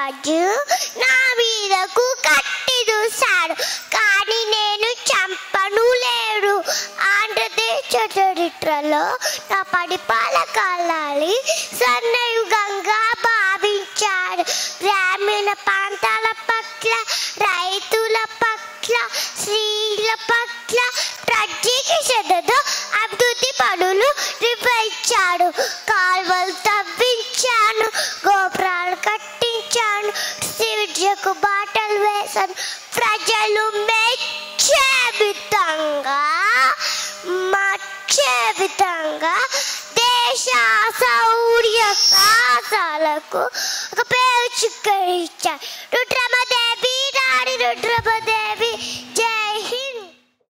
రాజు నా మీదకు కట్టి చూశాడు కానీ నేను చంపను లేడు ఆంధ్రదేశ చరిత్రలో నా పరిపాలకాలని స్వర్ణయుగంగా భావించాడు గ్రామీణ ప్రాంతాల పట్ల రైతుల పట్ల స్త్రీల పట్ల ప్రత్యేక శ్రద్ధతో అభివృద్ధి పనులు నిర్వహించాడు కాల్వలు తవ్వించాను గోపురాలు కట్టించాను విద్యకు బాటలు వేశాను ప్రజలు మెచ్చే విధంగా మచ్చే విధంగా దేశ శౌర్య సాహసాలకు ఒక పేరు చిక్కరించాడు రుద్రమ